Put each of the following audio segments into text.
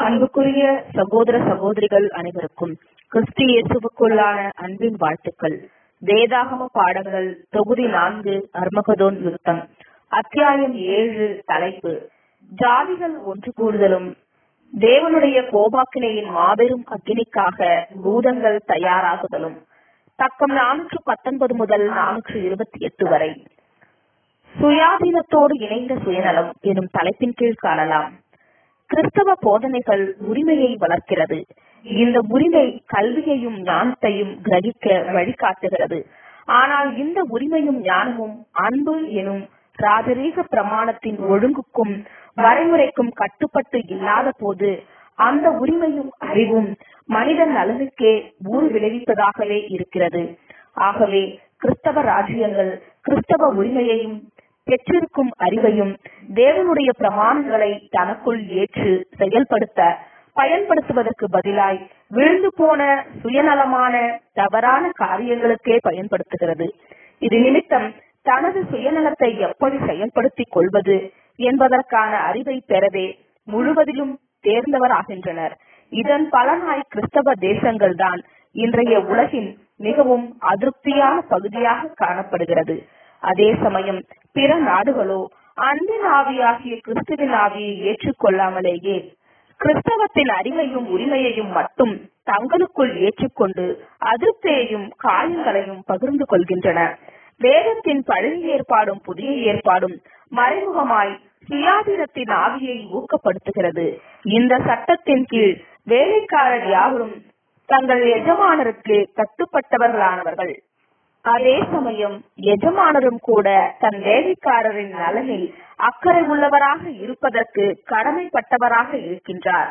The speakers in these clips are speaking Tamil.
அன்புக்குரிய சகோதர சகோதரிகள் அனைவருக்கும் கிறிஸ்து இயேசுவுக்குள்ளான அன்பின் வாழ்த்துக்கள் வேதாகம பாடங்கள் தொகுதி நான்கு அர்மகதோன் யுத்தம் அத்தியாயம் ஏழு தலைப்பு ஜாதிகள் ஒன்று கூடுதலும் தேவனுடைய கோபாக்கினையின் மாபெரும் அக்கினிக்காக பூதங்கள் தயாராகுதலும் பக்கம் நானூற்று பத்தொன்பது முதல் நானூற்று இருபத்தி எட்டு வரை சுயாதீனத்தோடு இணைந்த சுயநலம் எனும் தலைப்பின் கீழ் காணலாம் கிறிஸ்தவ போதனைகள் உரிமையை வளர்க்கிறது இந்த உரிமை கல்வியையும் ஞானத்தையும் கிரகிக்க வழிகாட்டுகிறது ஆனால் இந்த உரிமையும் ஞானமும் அன்பு எனும் ராஜரீக பிரமாணத்தின் ஒழுங்குக்கும் வரைமுறைக்கும் கட்டுப்பட்டு இல்லாத போது அந்த உரிமையும் அறிவும் மனிதன் நலனுக்கே ஊர் விளைவிப்பதாகவே இருக்கிறது ஆகவே கிறிஸ்தவ ராஜ்யங்கள் கிறிஸ்தவ உரிமையையும் பெற்றிருக்கும் அறிவையும் தேவனுடைய பிரமாணங்களை தனக்குள் ஏற்று செயல்படுத்த பயன்படுத்துவதற்கு பதிலாய் விழுந்து போன சுயநலமான தவறான காரியங்களுக்கே பயன்படுத்துகிறது இது நிமித்தம் தனது சுயநலத்தை எப்படி செயல்படுத்திக் கொள்வது என்பதற்கான அறிவை பெறவே முழுவதிலும் தேர்ந்தவராகின்றனர் இதன் பலனாய் கிறிஸ்தவ தேசங்கள் தான் இன்றைய உலகின் மிகவும் அதிருப்தியான பகுதியாக காணப்படுகிறது அதே சமயம் பிற நாடுகளோ அன்பின் ஆவியாகிய கிறிஸ்துவின் ஆவியை ஏற்றுக்கொள்ளாமலேயே கிறிஸ்தவத்தின் அறிவையும் உரிமையையும் மட்டும் தங்களுக்குள் ஏற்றுக்கொண்டு அதிருப்தியையும் காயங்களையும் பகிர்ந்து கொள்கின்றன வேதத்தின் பழைய ஏற்பாடும் புதிய ஏற்பாடும் மறைமுகமாய் சுயாதீனத்தின் ஆவியை ஊக்கப்படுத்துகிறது இந்த சட்டத்தின் கீழ் வேலைக்காரர் யாவரும் தங்கள் எஜமானருக்கு கட்டுப்பட்டவர்களானவர்கள் அதே சமயம் எஜமானரும் கூட தன் வேலைக்காரரின் நலனில் அக்கறை உள்ளவராக இருப்பதற்கு கடமைப்பட்டவராக இருக்கின்றார்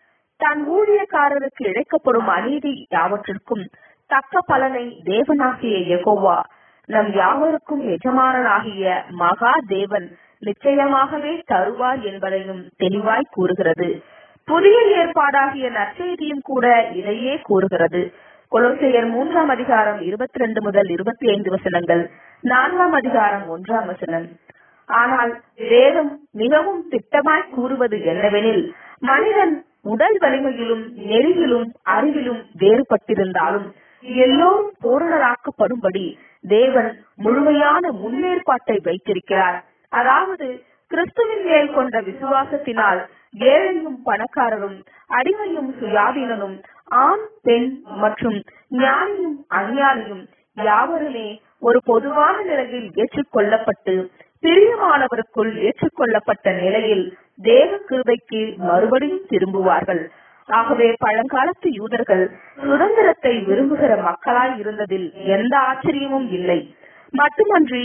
தன் ஊழியக்காரருக்கு இழைக்கப்படும் அநீதி யாவற்றிற்கும் தக்க பலனை தேவனாகிய யெகோவா நம் யாவருக்கும் எஜமானனாகிய மகா தேவன் நிச்சயமாகவே தருவார் என்பதையும் தெளிவாய் கூறுகிறது புதிய ஏற்பாடாகிய நற்செய்தியும் கூட இதையே கூறுகிறது கொலோசையர் மூன்றாம் அதிகாரம் இருபத்தி ரெண்டு முதல் இருபத்தி ஐந்து வசனங்கள் நான்காம் அதிகாரம் ஒன்றாம் வசனம் ஆனால் வேதம் மிகவும் திட்டமாய் கூறுவது என்னவெனில் மனிதன் உடல் வலிமையிலும் நெறியிலும் அறிவிலும் வேறுபட்டிருந்தாலும் எல்லோரும் பூரணராக்கப்படும்படி தேவன் முழுமையான முன்னேற்பாட்டை வைத்திருக்கிறார் அதாவது கிறிஸ்துவின் மேல் கொண்ட விசுவாசத்தினால் ஏழையும் பணக்காரரும் அடிமையும் சுயாதீனனும் ஆண் பெண் மற்றும் ஞானியும் அஞ்ஞானியும் யாவருமே ஒரு பொதுவான நிலையில் ஏற்றுக்கொள்ளப்பட்டு பிரியமானவருக்குள் ஏற்றுக்கொள்ளப்பட்ட நிலையில் தேவ கிருபைக்கு மறுபடியும் திரும்புவார்கள் ஆகவே பழங்காலத்து யூதர்கள் சுதந்திரத்தை விரும்புகிற மக்களாய் இருந்ததில் எந்த ஆச்சரியமும் இல்லை மட்டுமன்றி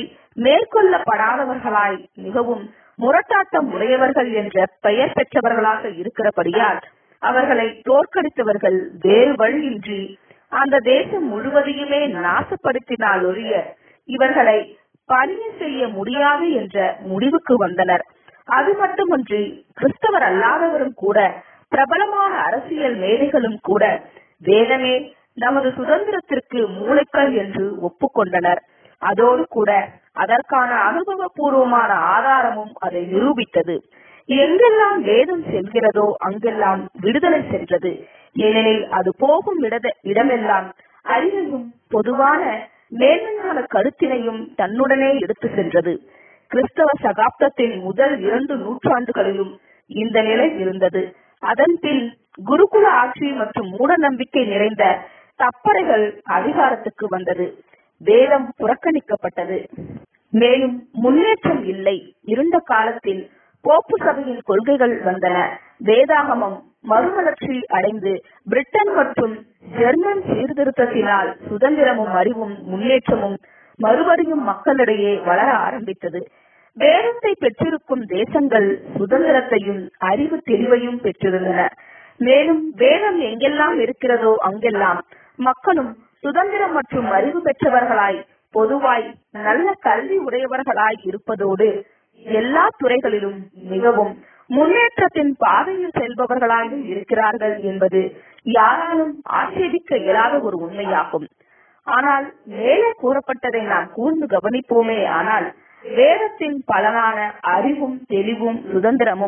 மேற்கொள்ளப்படாதவர்களாய் மிகவும் முரட்டாட்டம் உடையவர்கள் என்ற பெயர் பெற்றவர்களாக இருக்கிறபடியால் அவர்களை தோற்கடித்தவர்கள் வேறு வழியின்றி அந்த தேசம் முழுவதையுமே நாசப்படுத்தினால் ஒழிய இவர்களை பணிய செய்ய முடியாது என்ற முடிவுக்கு வந்தனர் அது மட்டுமன்றி கிறிஸ்தவர் அல்லாதவரும் கூட பிரபலமான அரசியல் மேதைகளும் கூட வேதமே நமது சுதந்திரத்திற்கு மூளைக்கல் என்று ஒப்புக்கொண்டனர் அதோடு கூட அதற்கான அனுபவபூர்வமான ஆதாரமும் அதை நிரூபித்தது எங்கெல்லாம் வேதம் செல்கிறதோ அங்கெல்லாம் விடுதலை சென்றது ஏனெனில் அது போகும் இடமெல்லாம் அறிவையும் பொதுவான மேன்மையான கருத்தினையும் தன்னுடனே எடுத்து சென்றது கிறிஸ்தவ சகாப்தத்தின் முதல் இரண்டு நூற்றாண்டுகளிலும் இந்த நிலை இருந்தது அதன் பின் குருகுல ஆட்சி மற்றும் மூட நம்பிக்கை நிறைந்த தப்பறைகள் அதிகாரத்துக்கு வந்தது வேதம் புறக்கணிக்கப்பட்டது மேலும் முன்னேற்றம் இல்லை இருண்ட காலத்தில் போப்பு சபையின் கொள்கைகள் வந்தன வேதாகமம் மறுமலர்ச்சி அடைந்து பிரிட்டன் மற்றும் ஜெர்மன் சீர்திருத்தத்தினால் சுதந்திரமும் அறிவும் முன்னேற்றமும் மறுபடியும் மக்களிடையே வளர ஆரம்பித்தது வேதத்தை பெற்றிருக்கும் தேசங்கள் சுதந்திரத்தையும் அறிவு தெளிவையும் பெற்றிருந்தன மேலும் வேதம் எங்கெல்லாம் இருக்கிறதோ அங்கெல்லாம் மக்களும் சுதந்திரம் மற்றும் அறிவு பெற்றவர்களாய் பொதுவாய் நல்ல கல்வி உடையவர்களாய் இருப்பதோடு எல்லா துறைகளிலும் மிகவும் முன்னேற்றத்தின் பாதையில் செல்பவர்களாயும் இருக்கிறார்கள் என்பது யாராலும் ஆட்சேபிக்க இயலாத ஒரு உண்மையாகும் ஆனால் மேலே கூறப்பட்டதை நாம் கூர்ந்து கவனிப்போமே ஆனால் வேதத்தின் பலனான அறிவும் தெளிவும் சுதந்திரமும்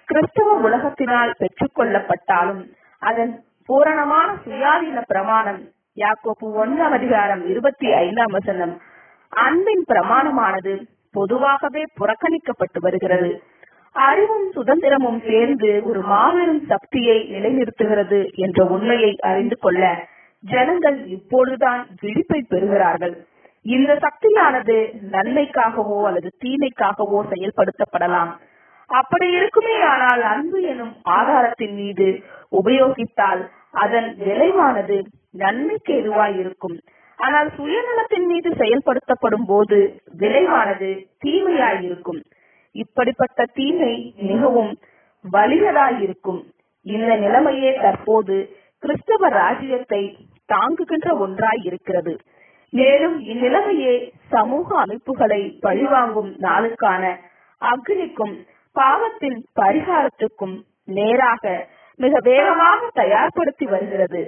கிறிஸ்தவ உலகத்தினால் பெற்றுக்கொள்ளப்பட்டாலும் அதன் பூரணமான சுயாதீன பிரமாணம் யாக்கோப்பு ஒன்றாம் அதிகாரம் இருபத்தி ஐந்தாம் வசனம் அன்பின் பிரமாணமானது பொதுவாகவே புறக்கணிக்கப்பட்டு வருகிறது அறிவும் சுதந்திரமும் சேர்ந்து ஒரு மாபெரும் சக்தியை நிலைநிறுத்துகிறது என்ற உண்மையை அறிந்து கொள்ள ஜனங்கள் இப்பொழுதுதான் விழிப்பை பெறுகிறார்கள் இந்த சக்தியானது நன்மைக்காகவோ அல்லது தீமைக்காகவோ செயல்படுத்தப்படலாம் அப்படி இருக்குமே ஆனால் அன்பு எனும் ஆதாரத்தின் மீது உபயோகித்தால் அதன் விளைவானது நன்மைக்கு எதுவாய் இருக்கும் ஆனால் சுயநலத்தின் மீது செயல்படுத்தப்படும் போது விளைவானது தீமையாய் இருக்கும் இப்படிப்பட்ட தீமை மிகவும் வலியதாயிருக்கும் இந்த நிலைமையே தற்போது கிறிஸ்தவ ராஜ்யத்தை தாங்குகின்ற ஒன்றாய் இருக்கிறது மேலும் இந்நிலைமையே சமூக அமைப்புகளை பழிவாங்கும் நாளுக்கான அக்னிக்கும் பாவத்தின் பரிகாரத்துக்கும் நேராக மிக வேகமாக தயார்படுத்தி வருகிறது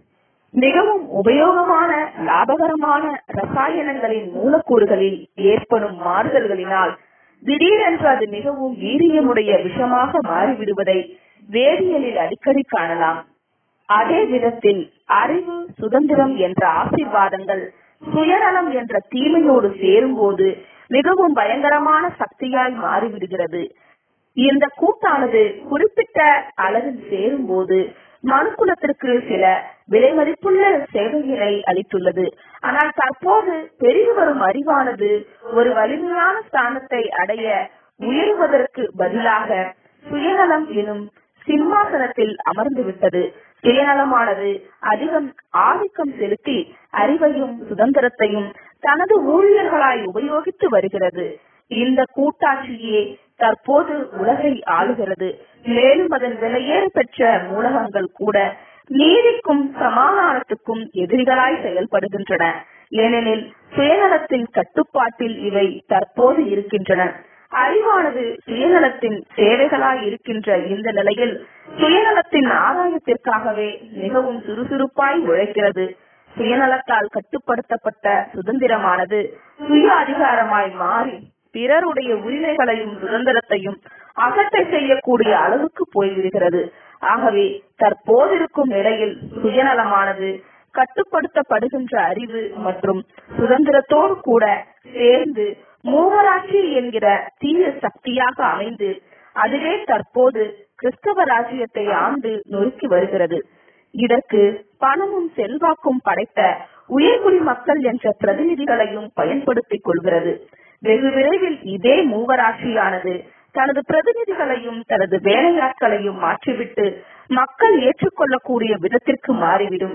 மிகவும் உபயோகமான லாபகரமான ரசாயனங்களின் மூலக்கூறுகளில் ஏற்படும் மாறுதல்களினால் திடீரென்று அது மிகவும் வீரியமுடைய விஷமாக மாறிவிடுவதை வேதியியலில் அடிக்கடி காணலாம் அதே விதத்தில் அறிவு சுதந்திரம் என்ற ஆசீர்வாதங்கள் சுயநலம் என்ற தீமையோடு சேரும்போது மிகவும் பயங்கரமான சக்தியாய் மாறிவிடுகிறது இந்த கூட்டானது குறிப்பிட்ட அளவில் சேரும்போது மனுக்குலத்திற்கு சில விலைமதிப்புள்ள சேவைகளை அளித்துள்ளது ஆனால் தற்போது பெருகி வரும் அறிவானது ஒரு வலிமையான ஸ்தானத்தை அடைய உயர்வதற்கு பதிலாக சுயநலம் எனும் சிம்மாசனத்தில் அமர்ந்து விட்டது சுயநலமானது அதிகம் ஆதிக்கம் செலுத்தி அறிவையும் சுதந்திரத்தையும் தனது ஊழியர்களாய் உபயோகித்து வருகிறது இந்த கூட்டாட்சியே தற்போது உலகை ஆளுகிறது மேலும் அதன் விலையேற பெற்ற மூலகங்கள் கூட நீதிக்கும் சமாதானத்துக்கும் எதிரிகளாய் செயல்படுகின்றன ஏனெனில் சுயநலத்தின் கட்டுப்பாட்டில் இவை தற்போது இருக்கின்றன அறிவானது சுயநலத்தின் சேவைகளாய் இருக்கின்ற இந்த நிலையில் சுயநலத்தின் ஆதாயத்திற்காகவே மிகவும் சுறுசுறுப்பாய் உழைக்கிறது சுயநலத்தால் கட்டுப்படுத்தப்பட்ட சுதந்திரமானது சுய அதிகாரமாய் மாறி பிறருடைய உரிமைகளையும் சுதந்திரத்தையும் அகட்டை செய்யக்கூடிய அளவுக்கு போய்விடுகிறது ஆகவே தற்போதிருக்கும் நிலையில் சுயநலமானது கட்டுப்படுத்தப்படுகின்ற அறிவு மற்றும் சுதந்திரத்தோடு கூட சேர்ந்து மூவராட்சி என்கிற தீய சக்தியாக அமைந்து அதுவே தற்போது கிறிஸ்தவ ராஜ்யத்தை ஆண்டு நொறுக்கி வருகிறது இதற்கு பணமும் செல்வாக்கும் படைத்த உயர்குடி மக்கள் என்ற பிரதிநிதிகளையும் பயன்படுத்திக் கொள்கிறது வெகு விரைவில் இதே மூவராட்சியானது தனது பிரதிநிதிகளையும் தனது வேலையாட்களையும் மாற்றிவிட்டு மக்கள் ஏற்றுக்கொள்ளக்கூடிய விதத்திற்கு மாறிவிடும்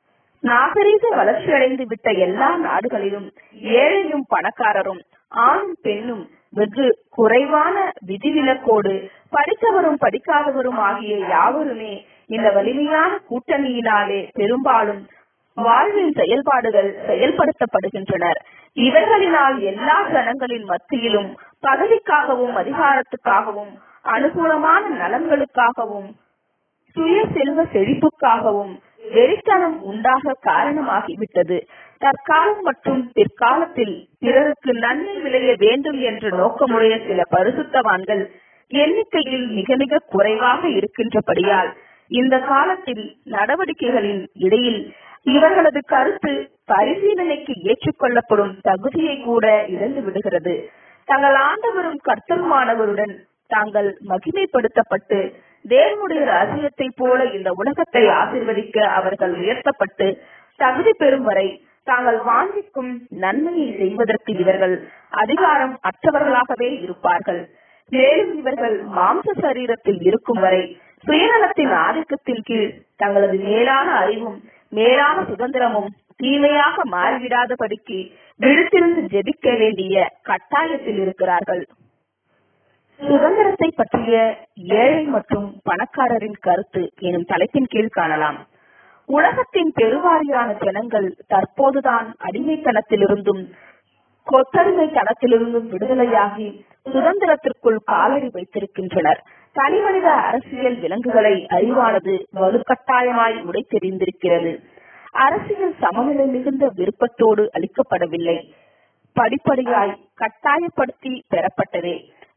நாகரீக வளர்ச்சியடைந்து விட்ட எல்லா நாடுகளிலும் ஏழையும் பணக்காரரும் ஆணும் பெண்ணும் வெகு குறைவான விதிவிலக்கோடு படித்தவரும் படிக்காதவரும் ஆகிய யாவருமே இந்த வலிமையான கூட்டணியினாலே பெரும்பாலும் வாழ்வின் செயல்பாடுகள் செயல்படுத்தப்படுகின்றனர் இவர்களினால் எல்லா ஜனங்களின் மத்தியிலும் பதவிக்காகவும் அதிகாரத்துக்காகவும் அனுகூலமான நலன்களுக்காகவும் சுய செல்வ செழிப்புக்காகவும் வெறித்தனம் உண்டாக காரணமாகிவிட்டது தற்காலம் மற்றும் பிற்காலத்தில் பிறருக்கு நன்மை விளைய வேண்டும் என்ற நோக்கமுடைய சில பரிசுத்தவான்கள் எண்ணிக்கையில் மிக மிக குறைவாக இருக்கின்றபடியால் இந்த காலத்தில் நடவடிக்கைகளின் இடையில் இவர்களது கருத்து பரிசீலனைக்கு ஏற்றுக்கொள்ளப்படும் தகுதியை கூட இழந்து விடுகிறது தங்கள் ஆண்டவரும் கர்த்தருமானவருடன் தாங்கள் மகிமைப்படுத்தப்பட்டு தேவனுடைய ராஜ்யத்தை போல இந்த உலகத்தை ஆசிர்வதிக்க அவர்கள் உயர்த்தப்பட்டு தகுதி பெறும் வரை தாங்கள் வாஞ்சிக்கும் நன்மையை செய்வதற்கு இவர்கள் அதிகாரம் அற்றவர்களாகவே இருப்பார்கள் மேலும் இவர்கள் மாம்ச சரீரத்தில் இருக்கும் வரை சுயநலத்தின் ஆதிக்கத்தின் கீழ் தங்களது மேலான அறிவும் மேலான சுதந்திரமும் தீமையாக மாறிவிடாதபடிக்கு விழுத்திருந்து ஜெபிக்க வேண்டிய கட்டாயத்தில் இருக்கிறார்கள் சுதந்திரத்தை பற்றிய ஏழை மற்றும் பணக்காரரின் கருத்து எனும் தலைப்பின் கீழ் காணலாம் உலகத்தின் பெருவாரியான ஜனங்கள் தற்போதுதான் அடிமைத்தனத்திலிருந்தும் கொத்தடிமை தனத்திலிருந்தும் விடுதலையாகி சுதந்திரத்திற்குள் காலடி வைத்திருக்கின்றனர் தனிமனித அரசியல் விலங்குகளை அறிவானது வலுக்கட்டாயமாய் உடைத்தெறிந்திருக்கிறது அரசியல் சமநிலை மிகுந்த விருப்பத்தோடு அளிக்கப்படவில்லை படிப்படியாய் கட்டாயப்படுத்தி பெறப்பட்டதே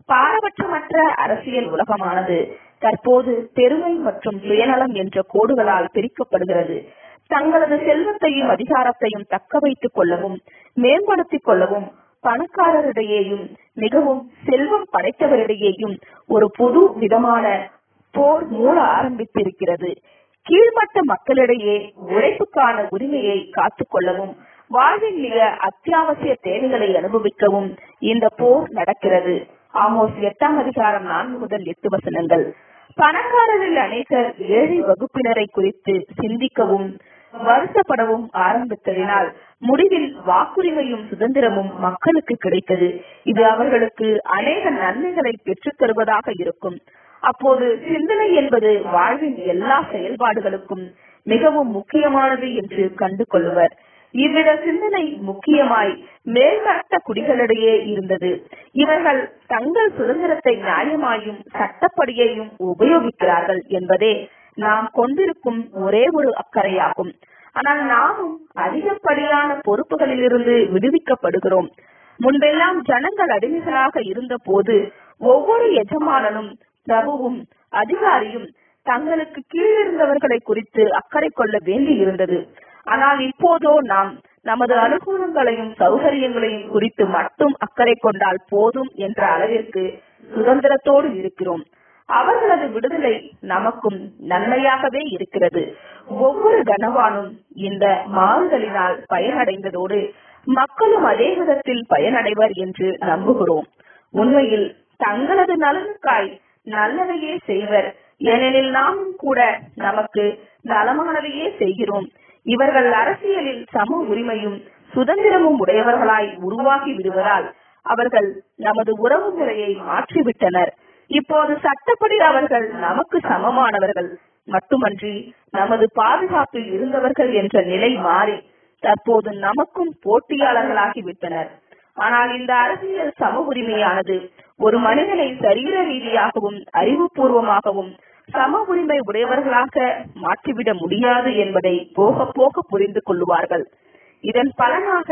பாரபட்சமற்ற அரசியல் உலகமானது தற்போது பெருமை மற்றும் சுயநலம் என்ற கோடுகளால் பிரிக்கப்படுகிறது தங்களது செல்வத்தையும் அதிகாரத்தையும் தக்க வைத்துக் கொள்ளவும் மேம்படுத்திக் கொள்ளவும் பணக்காரரிடையேயும் மிகவும் செல்வம் படைத்தவரிடையேயும் ஒரு புது விதமான போர் மூல ஆரம்பித்திருக்கிறது கீழ்மட்ட மக்களிடையே உழைப்புக்கான உரிமையை காத்துக் கொள்ளவும் வாழ்வின் மிக அத்தியாவசிய தேவைகளை அனுபவிக்கவும் இந்த போர் நடக்கிறது ஆமோஸ் எட்டாம் அதிகாரம் நான்கு முதல் எட்டு வசனங்கள் பணக்காரரில் அநேகர் ஏழை வகுப்பினரை குறித்து சிந்திக்கவும் வருத்தப்படவும் ஆரம்பித்ததினால் முடிவில் வாக்குரிமையும் சுதந்திரமும் மக்களுக்கு கிடைத்தது இது அவர்களுக்கு அநேக நன்மைகளை பெற்றுத் தருவதாக இருக்கும் அப்போது சிந்தனை என்பது வாழ்வின் எல்லா செயல்பாடுகளுக்கும் மிகவும் முக்கியமானது என்று கண்டு கொள்வர் இவ்வித சிந்தனை முக்கியமாய் மேல்மட்ட குடிகளிடையே இருந்தது இவர்கள் தங்கள் சுதந்திரத்தை நியாயமாயும் சட்டப்படியையும் உபயோகிக்கிறார்கள் என்பதே நாம் கொண்டிருக்கும் ஒரே ஒரு அக்கறையாகும் ஆனால் நாமும் அதிகப்படியான பொறுப்புகளிலிருந்து விடுவிக்கப்படுகிறோம் முன்பெல்லாம் ஜனங்கள் அடிமைகளாக இருந்த போது ஒவ்வொரு எஜமானனும் பிரபுவும் அதிகாரியும் தங்களுக்கு கீழிருந்தவர்களை குறித்து அக்கறை கொள்ள வேண்டி இருந்தது ஆனால் இப்போதோ நாம் நமது அனுகூலங்களையும் சௌகரியங்களையும் குறித்து மட்டும் அக்கறை கொண்டால் போதும் என்ற அளவிற்கு சுதந்திரத்தோடு இருக்கிறோம் அவர்களது விடுதலை நமக்கும் நன்மையாகவே இருக்கிறது ஒவ்வொரு கனவானும் இந்த மாறுதலினால் பயனடைந்ததோடு மக்களும் அதே விதத்தில் பயனடைவர் என்று நம்புகிறோம் உண்மையில் தங்களது நலனுக்காய் நல்லதையே செய்வர் ஏனெனில் நாமும் கூட நமக்கு நலமானதையே செய்கிறோம் இவர்கள் அரசியலில் சம உரிமையும் சுதந்திரமும் உடையவர்களாய் உருவாகி விடுவதால் அவர்கள் நமது உறவு முறையை மாற்றிவிட்டனர் இப்போது சட்டப்படி அவர்கள் நமக்கு சமமானவர்கள் மட்டுமன்றி நமது பாதுகாப்பில் இருந்தவர்கள் என்ற நிலை மாறி தற்போது நமக்கும் போட்டியாளர்களாகி விட்டனர் ஆனால் இந்த அரசியல் சம உரிமையானது ஒரு மனிதனை சரீர ரீதியாகவும் அறிவுபூர்வமாகவும் சம உரிமை உடையவர்களாக மாற்றிவிட முடியாது என்பதை போக போக புரிந்து கொள்ளுவார்கள் இதன் பலனாக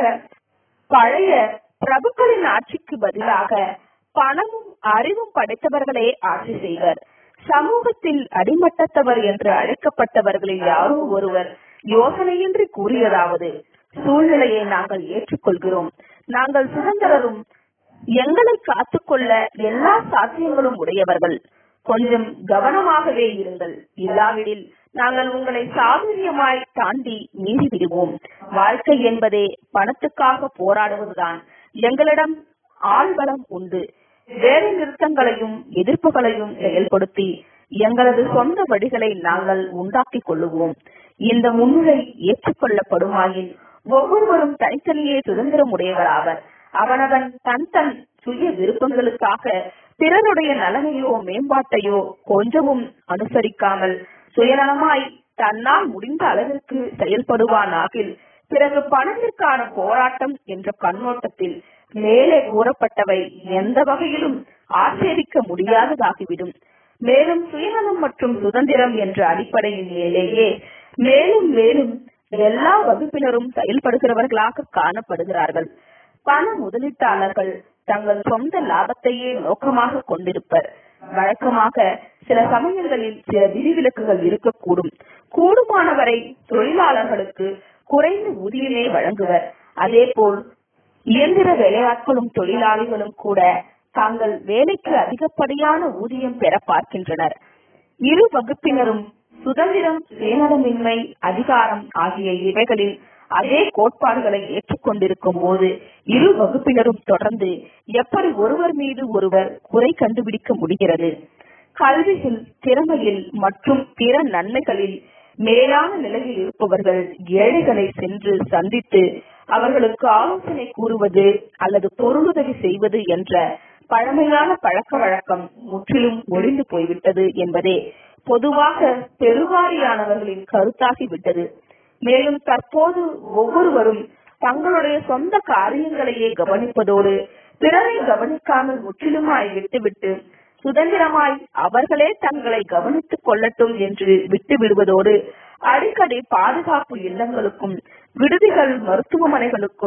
பழைய பிரபுக்களின் ஆட்சிக்கு பதிலாக பணமும் அறிவும் படைத்தவர்களே ஆட்சி செய்வர் சமூகத்தில் அடிமட்டத்தவர் என்று அழைக்கப்பட்டவர்களில் யாரோ ஒருவர் யோசனையின்றி கூறியதாவது சூழ்நிலையை நாங்கள் ஏற்றுக்கொள்கிறோம் நாங்கள் சுதந்திரரும் எங்களை காத்துக்கொள்ள எல்லா சாத்தியங்களும் உடையவர்கள் கொஞ்சம் கவனமாகவே இருங்கள் இல்லாவிடில் நாங்கள் உங்களை சாதுரியமாய் தாண்டி மீறி விடுவோம் வாழ்க்கை என்பதே பணத்துக்காக போராடுவதுதான் எங்களிடம் ஆள்பலம் உண்டு வேலை நிறுத்தங்களையும் எதிர்ப்புகளையும் செயல்படுத்தி எங்களது சொந்த வழிகளை நாங்கள் உண்டாக்கிக் கொள்ளுவோம் இந்த முன்னுரை ஏற்றுக்கொள்ளப்படுமாயின் ஒவ்வொருவரும் தனித்தனியே சுதந்திரம் உடையவராவர் அவனவன் தன் தன் சுய விருப்பங்களுக்காக பிறருடைய நலனையோ மேம்பாட்டையோ கொஞ்சமும் அனுசரிக்காமல் சுயநலமாய் தன்னால் முடிந்த அளவிற்கு செயல்படுவானாகில் பிறகு பணத்திற்கான போராட்டம் என்ற கண்ணோட்டத்தில் மேலே கூறப்பட்டவை எந்த வகையிலும் ஆட்சேபிக்க முடியாததாகிவிடும் மேலும் சுயநலம் மற்றும் சுதந்திரம் என்ற அடிப்படையின் மேலேயே மேலும் மேலும் எல்லா வகுப்பினரும் செயல்படுகிறவர்களாக காணப்படுகிறார்கள் பண முதலீட்டாளர்கள் தங்கள் சொந்த லாபத்தையே நோக்கமாக கொண்டிருப்பர் வழக்கமாக சில சமயங்களில் சில விதிவிலக்குகள் இருக்கக்கூடும் கூடுமானவரை தொழிலாளர்களுக்கு குறைந்த ஊதியமே வழங்குவர் அதேபோல் இயந்திர வேலையாட்களும் தொழிலாளிகளும் கூட தாங்கள் வேலைக்கு அதிகப்படியான ஊதியம் பெற பார்க்கின்றனர் இரு வகுப்பினரும் சுதந்திரம் சுயநலமின்மை அதிகாரம் ஆகிய இவைகளில் அதே கோட்பாடுகளை ஏற்றுக்கொண்டிருக்கும் போது இரு வகுப்பினரும் தொடர்ந்து எப்படி ஒருவர் மீது ஒருவர் குறை கண்டுபிடிக்க முடிகிறது கல்வியில் திறமையில் மற்றும் பிற நன்மைகளில் மேலான நிலையில் இருப்பவர்கள் ஏழைகளை சென்று சந்தித்து அவர்களுக்கு ஆலோசனை கூறுவது அல்லது பொருளுதவி செய்வது என்ற பழமையான பழக்க வழக்கம் முற்றிலும் ஒழிந்து போய்விட்டது என்பதே பொதுவாக பெருவாரியானவர்களின் கருத்தாகி விட்டது மேலும் தற்போது ஒவ்வொருவரும் தங்களுடைய சொந்த காரியங்களையே கவனிப்பதோடு பிறரை கவனிக்காமல் முற்றிலுமாய் விட்டுவிட்டு சுதந்திரமாய் அவர்களே தங்களை கவனித்துக் கொள்ளட்டும் என்று விட்டு விடுவதோடு அடிக்கடி பாதுகாப்பு இல்லங்களுக்கும் விடுதிகள் மருத்துவமனைகளுக்கும்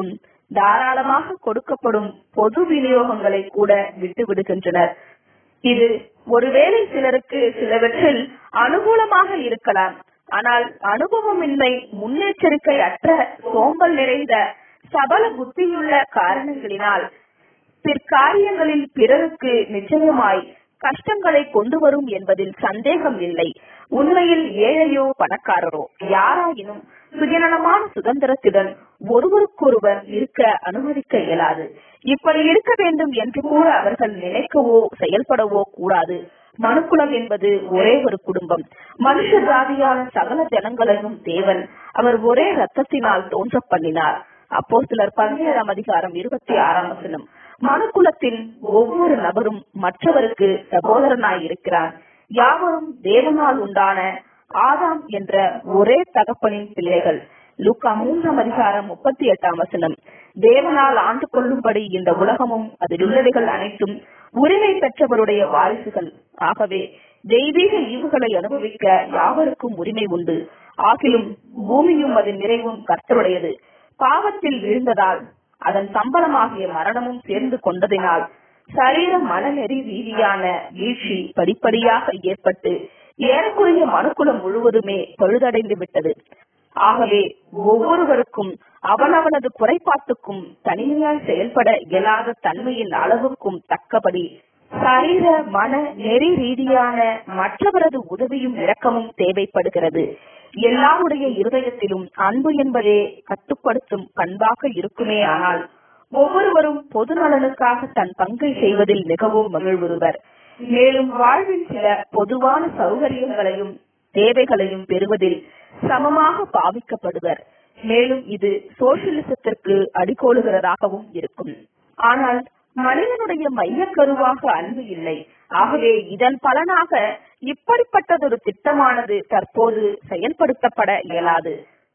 தாராளமாக கொடுக்கப்படும் பொது விநியோகங்களை கூட விட்டு விடுகின்றனர் இது ஒருவேளை சிலருக்கு சிலவற்றில் அனுகூலமாக இருக்கலாம் ஆனால் அனுபவமின்மை முன்னெச்சரிக்கை அற்ற சோம்பல் நிறைந்த சபல புத்தியுள்ள காரணங்களினால் பிற்காரியங்களில் பிறருக்கு நிச்சயமாய் கஷ்டங்களை கொண்டு வரும் என்பதில் சந்தேகம் இல்லை உண்மையில் ஏழையோ பணக்காரரோ யாராயினும் சுயநலமான சுதந்திரத்துடன் ஒருவருக்கொருவர் இருக்க அனுமதிக்க இயலாது இப்படி இருக்க வேண்டும் என்று கூட அவர்கள் நினைக்கவோ செயல்படவோ கூடாது மனுக்குலம் என்பது ஒரே ஒரு குடும்பம் மனுஷ ஜாதியான சகல ஜனங்களையும் தேவன் அவர் ஒரே ரத்தத்தினால் தோன்ற பண்ணினார் அப்போ சிலர் பதினேழாம் அதிகாரம் இருபத்தி ஆறாம் வசனம் மனுக்குலத்தின் ஒவ்வொரு நபரும் மற்றவருக்கு சகோதரனாய் இருக்கிறான் யாவரும் தேவனால் உண்டான ஆதாம் என்ற ஒரே தகப்பனின் பிள்ளைகள் லூக்கா மூன்றாம் அதிகாரம் முப்பத்தி எட்டாம் வசனம் தேவனால் ஆண்டு கொள்ளும்படி இந்த உலகமும் அதில் உள்ளவைகள் அனைத்தும் உரிமை பெற்றவருடைய வாரிசுகள் ஆகவே தெய்வீக ஈவுகளை அனுபவிக்க யாவருக்கும் உரிமை உண்டு ஆகிலும் பூமியும் அதன் நிறைவும் கர்த்தருடையது பாவத்தில் விழுந்ததால் அதன் சம்பளமாகிய மரணமும் சேர்ந்து கொண்டதினால் சரீர மனநெறி ரீதியான வீழ்ச்சி படிப்படியாக ஏற்பட்டு ஏறக்குறைய மனுக்குலம் முழுவதுமே பழுதடைந்து விட்டது ஆகவே ஒவ்வொருவருக்கும் அவனவனது குறைபாட்டுக்கும் தனிமையாய் செயல்பட இயலாத தன்மையின் அளவுக்கும் தக்கபடி சரீர மன நெறி ரீதியான மற்றவரது உதவியும் இரக்கமும் தேவைப்படுகிறது எல்லாருடைய இருதயத்திலும் அன்பு என்பதே கட்டுப்படுத்தும் பண்பாக இருக்குமே ஆனால் ஒவ்வொருவரும் பொது நலனுக்காக தன் பங்கை செய்வதில் மிகவும் மகிழ்வுறுவர் மேலும் வாழ்வின் சில பொதுவான சௌகரியங்களையும் தேவைகளையும் பெறுவதில் சமமாக பாவிக்கப்படுவர் மேலும் இது சோசியலிசத்திற்கு அடிகோலுகிறதாகவும் இருக்கும் ஆனால் மனிதனுடைய மையக்கருவாக அன்பு இல்லை ஆகவே இதன் பலனாக இப்படிப்பட்டதொரு திட்டமானது தற்போது செயல்படுத்தப்பட இயலாது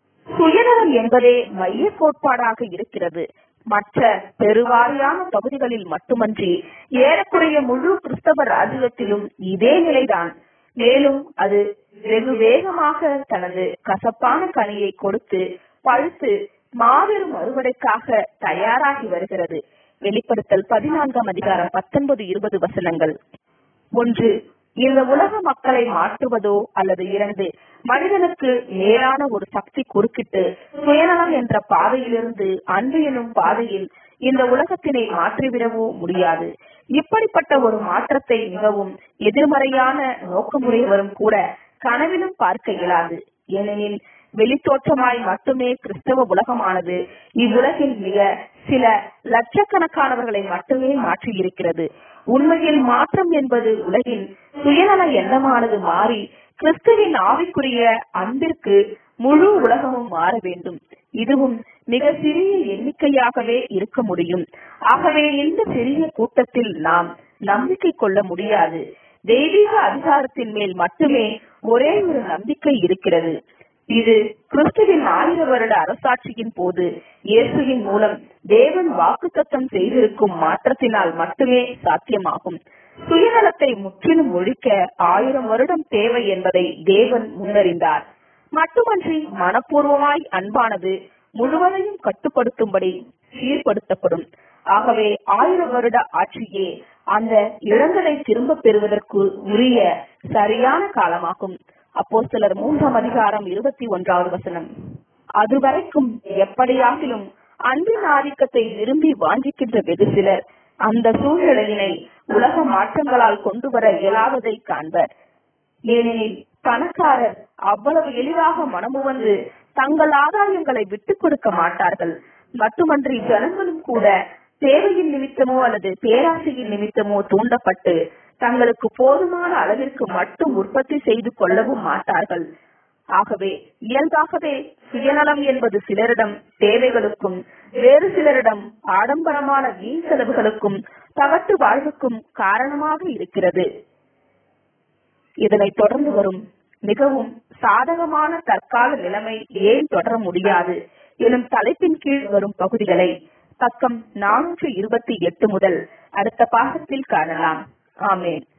சுயநலம் என்பதே மைய கோட்பாடாக இருக்கிறது மற்ற பெருவாரியான பகுதிகளில் மட்டுமன்றி ஏறக்குறைய முழு கிறிஸ்தவ ராஜ்யத்திலும் இதே நிலைதான் மேலும் அது வெகு வேகமாக தனது கசப்பான கனியை கொடுத்து பழுத்து மாபெரும் அறுவடைக்காக தயாராகி வருகிறது வெளிப்படுத்தல் பதினான்காம் அதிகாரம் பத்தொன்பது இருபது வசனங்கள் ஒன்று இந்த உலக மக்களை மாற்றுவதோ அல்லது இரண்டு மனிதனுக்கு நேரான ஒரு சக்தி குறுக்கிட்டு சுயநலம் என்ற பாதையிலிருந்து அன்பு எனும் பாதையில் இந்த உலகத்தினை மாற்றிவிடவோ முடியாது இப்படிப்பட்ட ஒரு மாற்றத்தை மிகவும் எதிர்மறையான நோக்கமுடையவரும் கூட கனவிலும் பார்க்க இயலாது ஏனெனில் வெளித்தோற்றமாய் மட்டுமே கிறிஸ்தவ உலகமானது இவ்வுலகில் மிக சில லட்சக்கணக்கானவர்களை மட்டுமே மாற்றியிருக்கிறது உண்மையில் மாற்றம் என்பது உலகின் சுயநல எண்ணமானது மாறி கிறிஸ்துவின் ஆவிக்குரிய அன்பிற்கு முழு உலகமும் மாற வேண்டும் இதுவும் மிக சிறிய எண்ணிக்கையாகவே இருக்க முடியும் ஆகவே இந்த சிறிய கூட்டத்தில் நாம் நம்பிக்கை கொள்ள முடியாது தெய்வீக அதிகாரத்தின் மேல் மட்டுமே ஒரே ஒரு நம்பிக்கை இருக்கிறது இது கிறிஸ்துவின் ஆயிர வருட அரசாட்சியின் போது இயேசுவின் மூலம் தேவன் வாக்குத்தத்தம் செய்திருக்கும் மாற்றத்தினால் மட்டுமே சாத்தியமாகும் சுயநலத்தை முற்றிலும் ஒழிக்க ஆயிரம் வருடம் தேவை என்பதை தேவன் முன்னறிந்தார் மட்டுமன்றி மனப்பூர்வமாய் அன்பானது முழுவதையும் கட்டுப்படுத்தும்படி சீர்படுத்தப்படும் ஆகவே ஆயிரம் வருட ஆட்சியே அந்த இழந்ததை திரும்ப பெறுவதற்கு உரிய சரியான காலமாகும் அப்போ சிலர் மூன்றாம் அதிகாரம் இருபத்தி ஒன்றாவது வசனம் அதுவரைக்கும் எப்படியாகிலும் அன்பின் ஆதிக்கத்தை விரும்பி வாஞ்சிக்கின்ற வெகு சிலர் அந்த சூழ்நிலையினை உலக மாற்றங்களால் கொண்டு வர இயலாததை காண்பர் ஏனெனில் பணக்காரர் அவ்வளவு எளிதாக மனமுவந்து தங்கள் ஆதாயங்களை விட்டுக் கொடுக்க மாட்டார்கள் மட்டுமன்றி ஜனங்களும் கூட தேவையின் நிமித்தமோ அல்லது பேராசையின் நிமித்தமோ தூண்டப்பட்டு தங்களுக்கு போதுமான அளவிற்கு மட்டும் உற்பத்தி செய்து கொள்ளவும் மாட்டார்கள் ஆகவே இயல்பாகவே சுயநலம் என்பது சிலரிடம் தேவைகளுக்கும் வேறு சிலரிடம் ஆடம்பரமான வீண் செலவுகளுக்கும் தகட்டு வாழ்வுக்கும் காரணமாக இருக்கிறது இதனை தொடர்ந்து வரும் மிகவும் சாதகமான தற்கால நிலைமை ஏன் தொடர முடியாது எனும் தலைப்பின் கீழ் வரும் பகுதிகளை பக்கம் நானூற்று இருபத்தி எட்டு முதல் அடுத்த பாகத்தில் காணலாம் ஆமேன்